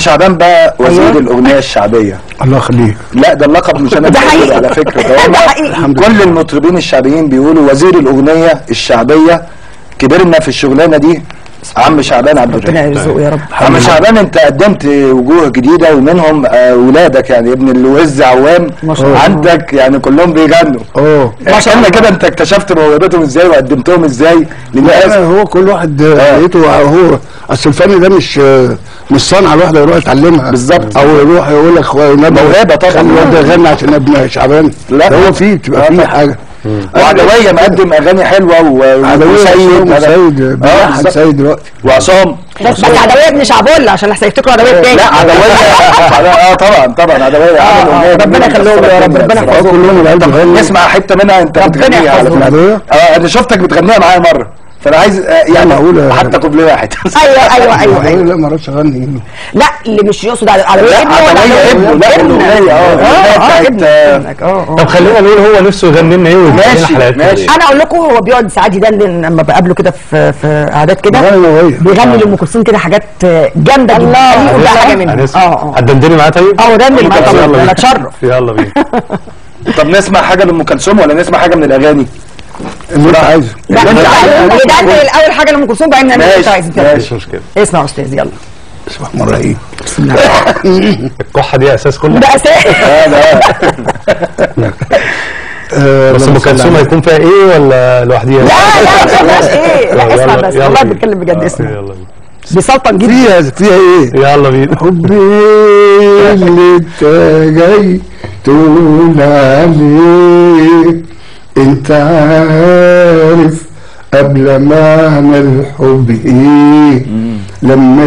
شعبان بقى وزير أيوة. الاغنيه الشعبيه الله يخليك لا ده اللقب مش انا ده اللي بقوله حقيقي. على فكره ده هم ده حقيقي. كل المطربين الشعبيين بيقولوا وزير الاغنيه الشعبيه كبرنا في الشغلانه دي عم شعبان عبد ربنا الرحيم يرزقه يا رب عم شعبان انت قدمت وجوه جديده ومنهم آه، ولادك يعني ابن الوز عوام ما شاء الله. عندك يعني كلهم بيغنوا اه احكي لنا كده انت اكتشفت موهبتهم ازاي وقدمتهم ازاي للناس لا هو كل واحد لقيته هو اصل الفن ده مش مش صنعه الواحد يروح يتعلمها بالظبط. او يروح يقول لك هو نبي موهبة طبعا. خلي الواد ده يغني عشان ابن شعبان لا. ده هو فيه تبقى آه فيه طبعا. حاجه وعدويه مقدم اغاني حلوه و- عدوية وسيد سيد اه بيلحن بالظبط. سيد دلوقتي وعصام بس عدويه ابن شعبول عشان احسن يفتكروا عدويه التاني لا عدويه اه طبعا طبعا عدويه آه، عمل أغنية ربنا جميلة يخليهم يا رب، كسرت ربنا الدنيا. اه كلهم العيال بيغنوا نسمع حته منها انت ربنا بتغنيها على يحفظهم. فكره العدوية؟ اه انا شفتك بتغنيها معايا مره فانا عايز آه، يعني معقولة. حتى كوبليه واحد ايوه ايوه ايوه ايوه لا ما اعرفش اغني لا اللي مش يقصد على عدويه لا ابنه ولا عدويه ابنه لا الاغنيه اه اه اه الأغنية ابنك بتاعت آه، ابنك اه اه طب خلينا نقول هو نفسه يغني لنا ايه ويجيب لنا ماشي، حلقات كده ماشي. إيه. انا اقول لكم هو بيقعد ساعات يدندن لما بقابله كده في في قعدات كده بيغني وهي. بيغني لام كلثوم كده حاجات جامده جدا الله وده حاجه منها هنسمع اه اه هتدندني معاه طيب؟ اه دندن معاه طب طبعا يلا انا بينا. اتشرف يلا بينا طب نسمع حاجه لام كلثوم ولا نسمع حاجه من الاغاني اللي انت عايزه لا اللي انت عايزه. ندندن الاول حاجه لام كلثوم بعدين نعمل اللي انت ماشي، عايزه ماشي. مش مشكله اسمع يا استاذ يلا اسمع مره ايه الكحه دي اساس كل ده حاجه اساس اه لا آه، بس اللهم ام صل كلثوم على هيكون فيها ايه ولا لوحديها؟ لا لا ما فيهاش ايه لا اسمع يلا- بس يلا والله بينا. بتكلم بجد آه، اسمع يلا بينا بيسلطن جدا فيها فيها ايه يلا بينا حبي اللي انت جاي تقول عليه انت عارف قبل معنى الحب ايه لما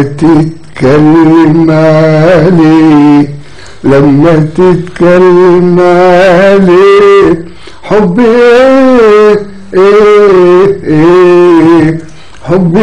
تتكلم عليه لما تتكلم عليه حب ايه ايه ايه حب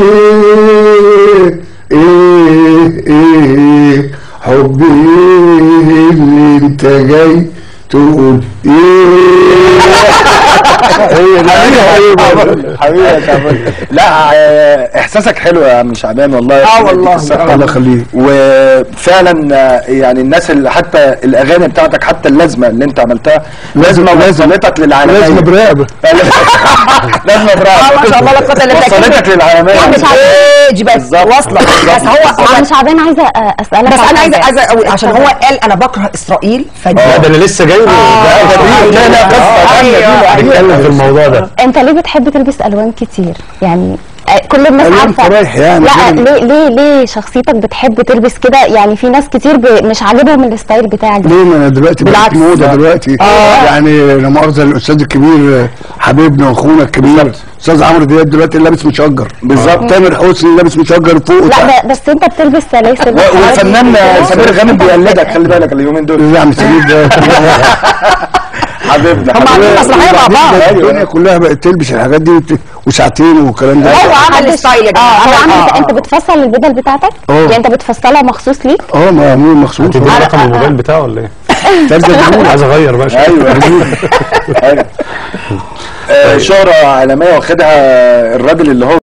ايه ايه ايه حبي ايه اللي انت جاي تقول ايه هي دي حبيبي حبيبي يا شعبان لا آه، احساسك حلو يا عم شعبان والله آه والله. الله يخليك وفعلا آه، يعني الناس اللي حتى الاغاني بتاعتك حتى اللازمه اللي انت عملتها لازمه لازم. وصلتك للعالميه لازم برقبه لازمه برافو اه ما شاء الله لا قوه الا بالله وصلتك للعالميه يعني ستيج بس بالظبط. واصله بس هو عم هو شعبان عايزه اسالك بس عن انا عايزه حاجة. عايزه اقول عشان هو قال انا بكره اسرائيل فدي لا ده انا لسه جاي له ده- ده- لا لا قصه أيوة، ثانيه دي. هنتكلم في الموضوع ده انت ليه بتحب تلبس الوان كتير يعني آه، كل الناس ألوان عارفه فرايح يعني لا غير- ليه ليه ليه شخصيتك بتحب تلبس كده يعني في ناس كتير ب... مش عاجبهم الستايل بتاعك ده ليه ما انا دلوقتي بقيت بالعكس. موضه دلوقتي آه. يعني لا مؤاخذه الاستاذ الكبير حبيبنا واخونا الكبير استاذ عمرو دياب دلوقتي لابس مشجر بالظبط. تامر حسني لابس مشجر فوق لا وتحت ب- بس انت بتلبس سلاسل و- والفنان سمير غانم بيقلدك خلي بالك اليومين دول يا عم سمير ده حبيبنا هم عاملين حبيبنا. مسرحيه مع بعض الدنيا كلها بقت تلبس الحاجات دي وت- وساعتين والكلام ده هو عمل ستايل يا اه جماعه هو عمل- عامل آه، انت آه. بتفصل البدل بتاعتك اه. يعني انت بتفصلها مخصوص ليك اه معمول مخصوص تديني آه. رقم الموبايل بتاعه ولا ايه؟ ترجع تقول عايز اغير بقى شويه ايوه ايوه آه، شهرة عالمية واخدها الراجل اللي هو